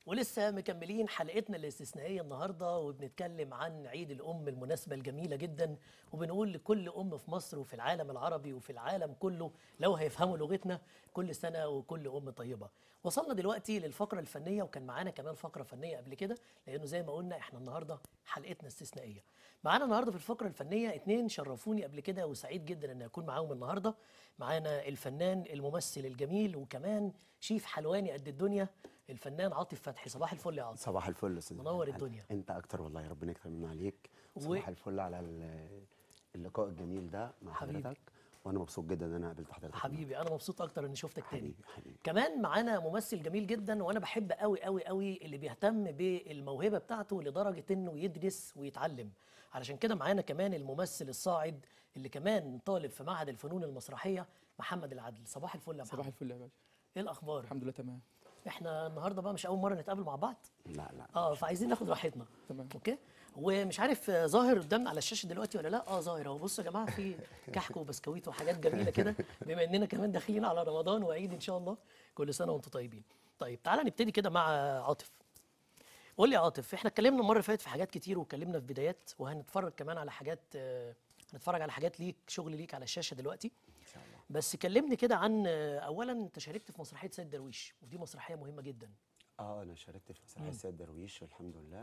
ولسه مكملين حلقتنا الاستثنائية النهاردة وبنتكلم عن عيد الأم المناسبة الجميلة جدا وبنقول لكل أم في مصر وفي العالم العربي وفي العالم كله لو هيفهموا لغتنا كل سنة وكل أم طيبة وصلنا دلوقتي للفقرة الفنية وكان معانا كمان فقرة فنية قبل كده لأنه زي ما قلنا إحنا النهاردة حلقتنا استثنائية معانا النهاردة في الفقرة الفنية اتنين شرفوني قبل كده وسعيد جدا أن أكون معاهم النهاردة معانا الفنان الممثل الجميل وكمان شيف حلواني قد الدنيا الفنان عاطف فتحي صباح الفل يا عاطف صباح الفل يا استاذ منور محمد. الدنيا. انت اكتر والله ربنا يكرم من عليك و- صباح الفل على ال- اللقاء الجميل ده مع حبيبي. حضرتك وانا مبسوط جدا ان انا قابلت حضرتك حبيبي انا مبسوط اكتر اني شفتك تاني حبيبي حبيبي كمان معانا ممثل جميل جدا وانا بحب قوي قوي قوي اللي بيهتم بالموهبه بتاعته لدرجه انه يدرس ويتعلم علشان كده معانا كمان الممثل الصاعد اللي كمان طالب في معهد الفنون المسرحيه محمد العدل صباح الفل يا صباح محمد الفل يا باشا ايه الاخبار الحمد لله تمام احنا النهارده بقى مش اول مره نتقابل مع بعض لا لا اه فعايزين ناخد راحتنا تمام. اوكي ومش عارف آه، ظاهر قدامنا على الشاشه دلوقتي ولا لا اه ظاهر اهو بصوا يا جماعه في كحك وبسكويت وحاجات جميله كده بما اننا كمان داخلين على رمضان وعيد ان شاء الله كل سنه وانتم طيبين طيب تعالى نبتدي كده مع عاطف قول لي يا عاطف احنا اتكلمنا المره اللي فاتت في حاجات كتير واتكلمنا في بدايات وهنتفرج كمان على حاجات آه، هنتفرج على حاجات ليك شغل ليك على الشاشه دلوقتي ان شاء الله بس كلمني كده عن آه، اولا انت شاركت في مسرحيه سيد درويش ودي مسرحيه مهمه جدا اه انا شاركت في مسرحيه سيد درويش الحمد لله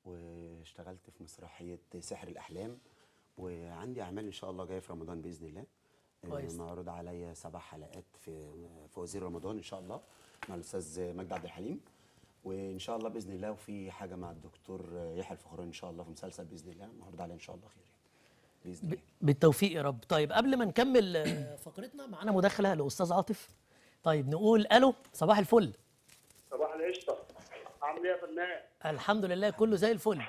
واشتغلت في مسرحيه سحر الاحلام وعندي اعمال ان شاء الله جايه في رمضان باذن الله آه، كويس. معروض عليا سبع حلقات في في وزير رمضان ان شاء الله مع الاستاذ مجدي عبد الحليم وان شاء الله باذن الله وفي حاجه مع الدكتور يحيى الفخراني ان شاء الله في مسلسل باذن الله معروض عليه ان شاء الله خير يعني باذن ب- الله بالتوفيق يا رب طيب قبل ما نكمل آه، فقرتنا معانا مداخله لاستاذ عاطف طيب نقول الو صباح الفل صباح القشطة عامل ايه يا فنان؟ الحمد لله كله زي الفل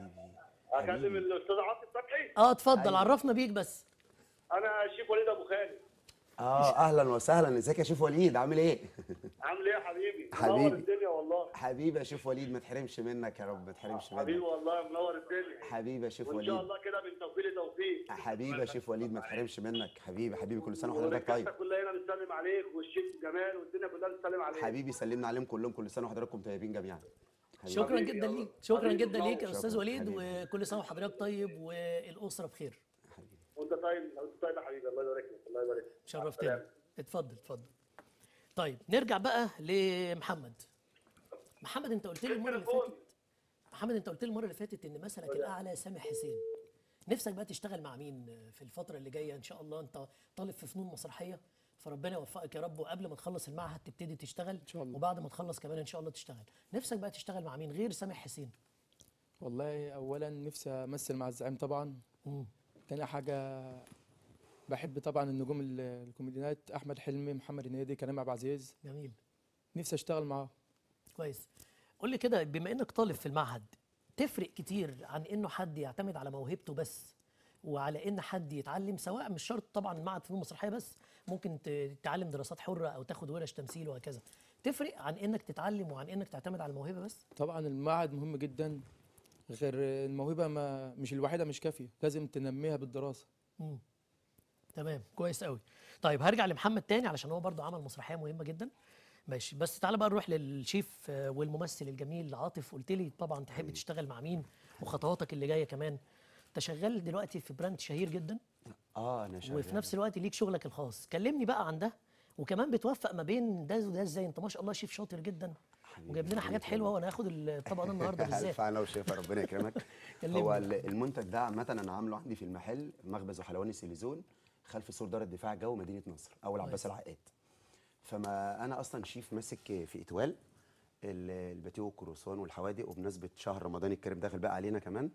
اكلم الاستاذ عاطف فتحي اه اتفضل عرفنا بيك بس انا شيف وليد ابو خالد اه اهلا وسهلا ازيك يا شيف وليد عامل ايه عامل ايه يا حبيبي؟ حبيبي. منور الدنيا والله حبيبي يا شيف وليد ما تحرمش منك يا رب ما تحرمش حبيبي منك والله منور الدنيا حبيبي يا شيف وان وليد شاء الله كده من توفيق لتوفيق حبيبي يا شيف وليد ما تحرمش منك حبيبي حبيبي كل سنه وحضرتك والرجالة طيب كلها هنا بتسلم عليك والشيف جمال والدنيا كلها بتسلم عليك حبيبي سلمنا عليهم كلهم كل سنه وحضراتكم طيبين جميعا حبيبي. شكرا حبيبي جدا يا ليك رب. شكرا حبيبي جدا ليك يا منور. استاذ شكراً وليد حبيبي. وكل سنه وحضرتك طيب والاسره بخير حبيبي وانت طيب وانت طيب يا حبيبي الله يبارك لك الله يبارك لك شرفتني سلام. اتفضل اتفضل طيب نرجع بقى لمحمد محمد انت قلت لي المره اللي فاتت محمد انت قلت لي المره اللي فاتت ان مثلك الاعلى سامح حسين نفسك بقى تشتغل مع مين في الفتره اللي جايه ان شاء الله انت طالب في فنون مسرحيه فربنا يوفقك يا رب وقبل ما تخلص المعهد تبتدي تشتغل ان شاء الله. وبعد ما تخلص كمان ان شاء الله تشتغل نفسك بقى تشتغل مع مين غير سامح حسين والله اولا نفسي امثل مع الزعيم طبعا مم. تاني حاجه بحب طبعا النجوم ال- الكوميديانات احمد حلمي محمد هنيدي كريم عبد العزيز جميل نفسي اشتغل معاه كويس قول لي كده بما انك طالب في المعهد تفرق كتير عن انه حد يعتمد على موهبته بس وعلى ان حد يتعلم سواء مش شرط طبعا معهد فنون مسرحيه بس ممكن ت- تتعلم دراسات حره او تاخد ورش تمثيل وهكذا تفرق عن انك تتعلم وعن انك تعتمد على الموهبه بس طبعا المعهد مهم جدا غير الموهبه ما مش الوحيده مش كافيه لازم تنميها بالدراسه مم. تمام كويس قوي طيب هرجع لمحمد تاني علشان هو برضو عمل مسرحيه مهمه جدا ماشي بس تعالى بقى نروح للشيف آه، والممثل الجميل عاطف قلت لي طبعا تحب تشتغل مع مين وخطواتك اللي جايه كمان انت شغال دلوقتي في براند شهير جدا اه انا شغال وفي نفس الوقت ليك شغلك الخاص كلمني بقى عن ده وكمان بتوفق ما بين ده وده ازاي انت ما شاء الله شيف شاطر جدا حبيبي، وجايب لنا حاجات حبيبي. حلوه وانا هاخد الطبق ده النهارده بالذات الف انا وشيفه ربنا يكرمك كلمني. هو ال- المنتج ده عامه انا عامله عندي في المحل مخبز وحلواني سيليزون خلف سور دار الدفاع الجوي مدينه نصر او العباس العقاد فما انا اصلا شيف ماسك في اتوال ال- الباتيه والكروسون والحوادق وبمناسبه شهر رمضان الكريم داخل بقى علينا كمان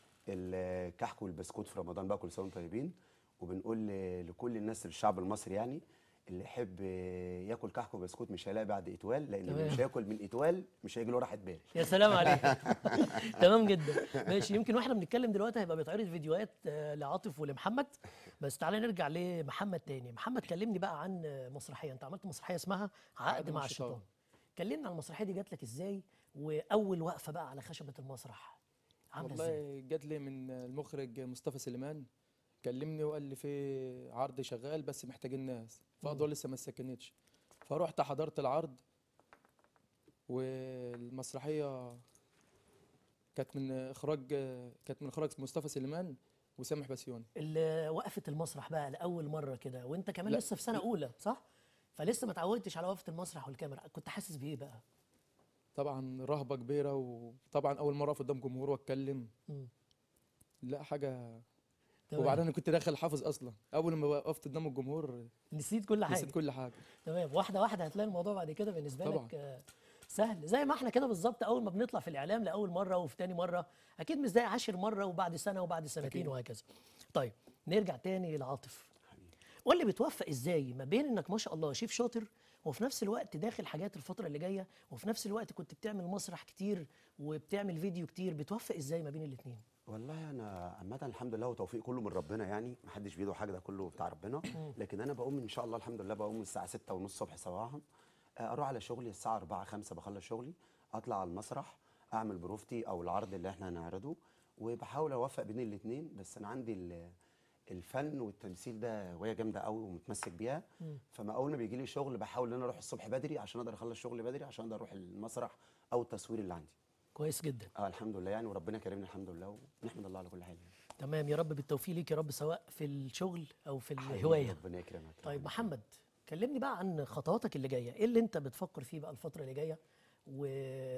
الكحك والبسكوت في رمضان بقى كل سنه وانتم طيبين وبنقول ل- لكل الناس الشعب المصري يعني اللي يحب ياكل كحك وبسكوت مش هيلاقي بعد اتوال لان اللي تمام. مش هياكل من اتوال مش هيجي له راحه بال يا سلام عليك تمام جدا ماشي يمكن واحنا بنتكلم دلوقتي هيبقى بيتعرض فيديوهات آه، لعاطف ولمحمد بس تعالى نرجع لمحمد تاني محمد كلمني بقى عن آه، مسرحيه انت عملت مسرحيه اسمها عقد مع الشيطان كلمنا عن المسرحيه دي جات لك ازاي واول وقفه بقى على خشبه المسرح عامله ازاي والله جات لي من المخرج مصطفى سليمان كلمني وقال لي في عرض شغال بس محتاجين ناس فاضل لسه ما سكنتش فروحت حضرت العرض والمسرحيه كانت من اخراج كانت من اخراج مصطفى سليمان وسامح بسيوني اللي وقفت المسرح بقى لاول مره كده وانت كمان لا. لسه في سنه اولى صح فلسه ما اتعودتش على وقفه المسرح والكاميرا كنت حاسس بايه بقى طبعا رهبه كبيره وطبعا اول مره اقف قدام جمهور واتكلم مم. لا حاجه تمام. وبعدين انا كنت داخل حافظ اصلا اول ما وقفت قدام الجمهور نسيت كل حاجه نسيت كل حاجه تمام واحده واحده هتلاقي الموضوع بعد كده بالنسبه طبعاً. لك آه، سهل زي ما احنا كده بالظبط اول ما بنطلع في الاعلام لاول مره وفي تاني مره اكيد مش زي عاشر مره وبعد سنه وبعد سنتين أكيد. وهكذا طيب نرجع تاني لعاطف قول لي بتوفق ازاي ما بين انك ما شاء الله شيف شاطر وفي نفس الوقت داخل حاجات الفتره اللي جايه وفي نفس الوقت كنت بتعمل مسرح كتير وبتعمل فيديو كتير بتوفق ازاي ما بين الاثنين والله انا عامه الحمد لله وتوفيق كله من ربنا يعني ما حدش بايده حاجه ده كله بتاع ربنا لكن انا بقوم ان شاء الله الحمد لله بقوم الساعه 6 ونص الصبح صباحا آه، اروح على شغلي الساعه 4 5 بخلص شغلي اطلع على المسرح اعمل بروفتي او العرض اللي احنا هنعرضه وبحاول اوفق بين الاثنين بس انا عندي ال- الفن والتمثيل ده هوايه جامده قوي ومتمسك بيها فما اول ما بيجي لي شغل بحاول ان انا اروح الصبح بدري عشان اقدر اخلص شغلي بدري عشان اقدر اروح المسرح او التصوير اللي عندي كويس جدا اه الحمد لله يعني وربنا كرمني الحمد لله ونحمد الله على كل حال يعني. تمام يا رب بالتوفيق ليك يا رب سواء في الشغل او في حبيبي، الهوايه ربنا يكرمك طيب محمد كلمني بقى عن خطواتك اللي جايه ايه اللي انت بتفكر فيه بقى الفتره اللي جايه و...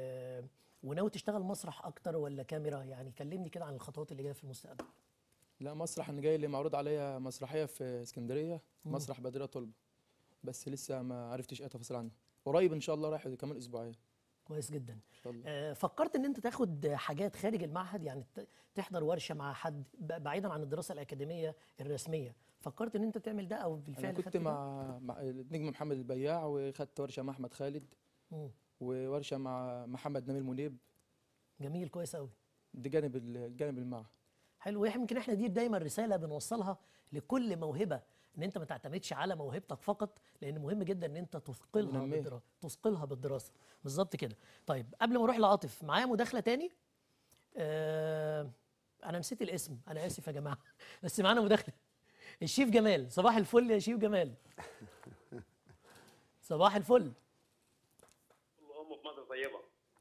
وناوي تشتغل مسرح اكتر ولا كاميرا يعني كلمني كده عن الخطوات اللي جايه في المستقبل لا مسرح انا جاي اللي معروض عليا مسرحيه في اسكندريه مسرح بدريه طلبه بس لسه ما عرفتش اي تفاصيل عنها قريب ان شاء الله رايح كمان اسبوعين كويس جدا ان شاء الله آه، فكرت ان انت تاخد حاجات خارج المعهد يعني ت- تحضر ورشه مع حد ب- بعيدا عن الدراسه الاكاديميه الرسميه فكرت ان انت تعمل ده او بالفعل انا خدت كنت ده؟ مع مع النجم محمد البياع وخدت ورشه مع احمد خالد مم. وورشه مع محمد نبيل منيب جميل كويس قوي دي جانب ال- الجانب المعهد حلو يمكن احنا دي دايما رساله بنوصلها لكل موهبه ان انت ما تعتمدش على موهبتك فقط لان مهم جدا ان انت تثقلها ننميها. بالدراسه تثقلها بالدراسه بالظبط كده طيب قبل ما اروح لعاطف معايا مداخله تاني آه انا نسيت الاسم انا اسف يا جماعه بس معانا مداخله الشيف جمال صباح الفل يا شيف جمال صباح الفل كل ام في مصر طيبه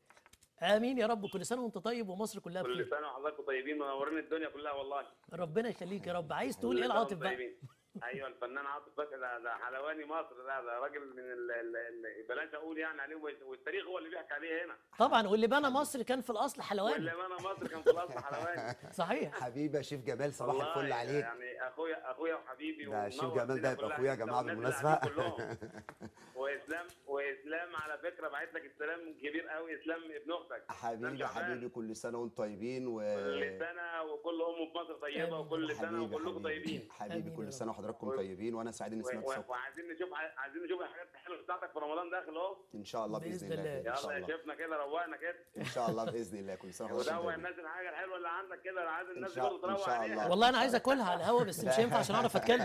امين يا رب كل سنه وانت طيب ومصر كلها كل بخير سنه وحضراتكم طيبين منورين الدنيا كلها والله ربنا يخليك يا رب عايز تقول كل ايه سنة لعاطف وانتم بقى طيبين. ايوه الفنان عاطف فتحي ده, ده حلواني مصر ده ده راجل من ال ال ال بلاش اقول يعني عليه والتاريخ هو اللي بيحكي عليه هنا طبعا واللي بنى مصر كان في الاصل حلواني واللي انا مصر كان في الاصل حلواني صحيح حبيبي يا شيف جمال صباح والله الفل عليك يعني اخويا اخويا وحبيبي ده شيف ومنور جمال ده الدنيا يبقى كلها. أخويا يا أنت جماعة والناس اللي بالمناسبة. قاعدين كلهم. واسلام واسلام على فكره بعت لك السلام كبير قوي اسلام ابن اختك حبيبي إسلام شعبان. حبيبي كل سنه وانتم طيبين و كل سنه وكل ام في مصر طيبه آمين. وكل سنه حبيبي وكلكم طيبين حبيبي حبيبي آمين يا كل رب. سنه وحضراتكم و- طيبين وانا سعيد اني و- سمعت و- صوتك وعايزين نشوف عايزين نشوف الحاجات الحلوه بتاعتك في رمضان داخل اهو ان شاء الله باذن بإذن الله الله. ان شاء يلا يا الله شيفنا كده روقنا كده ان شاء الله باذن الله كل سنه وحضراتكم ودوق طيبين الناس الحاجه الحلوه اللي عندك كده عايز الناس شاء- برضه إن تروق شاء عليها الله. والله انا عايز اكلها على الهوا بس مش هينفع عشان اعرف اتكلم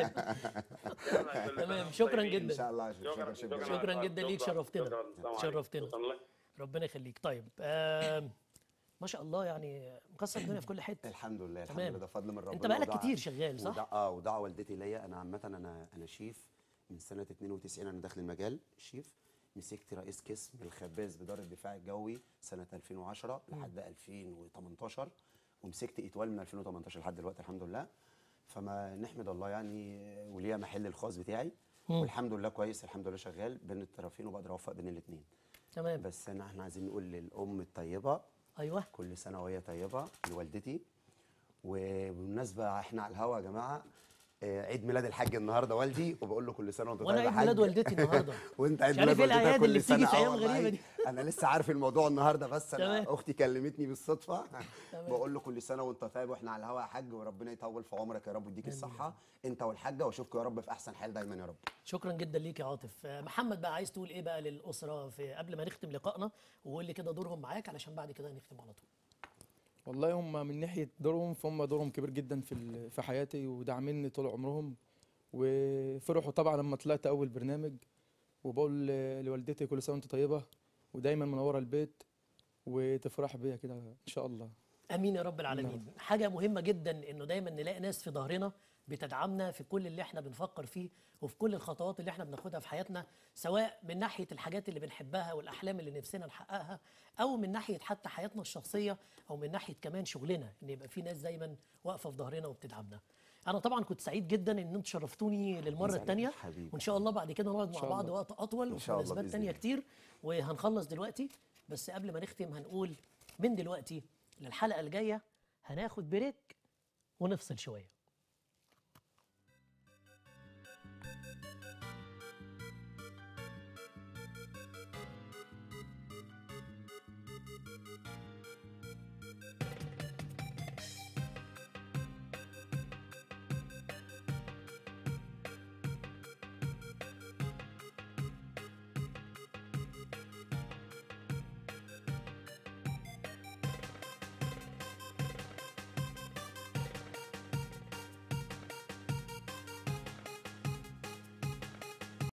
يلا، كل سنة تمام، وانتم شكراً طيبين. جدا. ان شاء الله يا شيف شكرا شيف شكرا جمال. شكراً جدا ليك، شكراً. شرفتنا. شكراً. السلام عليكم. شرفتنا. شكراً لك. ربنا يخليك طيب آم، ما شاء الله يعني مكسر الدنيا في كل حته الحمد لله الحمد تمام. لله ده فضل من ربنا انت بقالك ودعاء- كتير شغال ودع- صح؟ اه ودعوه والدتي ليا انا عامه انا انا شيف من سنه 92 انا داخل المجال شيف مسكت رئيس قسم الخباز بدار الدفاع الجوي سنه 2010 لحد 2018 ومسكت اتوال من 2018 لحد دلوقتي الحمد لله فما نحمد الله يعني وليا محل الخاص بتاعي والحمد لله كويس الحمد لله شغال بين الطرفين وبقدر اوفق بين الاثنين تمام بس انا احنا عايزين نقول للام الطيبه ايوه كل سنه وهي طيبه لوالدتي وبالمناسبه احنا على الهوا يا جماعه آه، عيد ميلاد الحاج النهارده والدي وبقول له كل سنه وانت طيب وانا يا عيد ميلاد حاج. والدتي النهارده وانت عيد مش عارف ميلاد ايه والدتك الأعياد اللي كل بتيجي سنه في اه أيام والله غريبة دي. انا لسه عارف الموضوع النهارده بس انا تمام. اختي كلمتني بالصدفه تمام. بقول له كل سنه وانت طيب واحنا على الهوا يا حاج وربنا يطول في عمرك يا رب ويديك الصحه انت والحاجه واشوفكم يا رب في احسن حال دايما يا رب شكرا جدا ليك يا عاطف آه، محمد بقى عايز تقول ايه بقى للاسره في قبل ما نختم لقائنا وقول لي كده دورهم معاك علشان بعد كده نختم على طول والله هم من ناحيه دورهم فهم دورهم كبير جدا في ال- في حياتي وداعميني طول عمرهم وفرحوا طبعا لما طلعت اول برنامج وبقول ل- لوالدتي كل سنه وانت طيبه ودايما منوره البيت وتفرح بيا كده ان شاء الله امين يا رب العالمين حاجه مهمه جدا انه دايما نلاقي ناس في ظهرنا بتدعمنا في كل اللي احنا بنفكر فيه وفي كل الخطوات اللي احنا بناخدها في حياتنا سواء من ناحيه الحاجات اللي بنحبها والاحلام اللي نفسنا نحققها او من ناحيه حتى حياتنا الشخصيه او من ناحيه كمان شغلنا ان يبقى في ناس دايما واقفه في ظهرنا وبتدعمنا. انا طبعا كنت سعيد جدا ان انتم شرفتوني للمره سعيد الثانيه حبيبي. وان شاء الله بعد كده نقعد مع شاء بعض الله. وقت اطول إن وفي شاء الله مناسبات بإذن تانيه الله. كتير وهنخلص دلوقتي بس قبل ما نختم هنقول من دلوقتي للحلقه الجايه هناخد بريك ونفصل شويه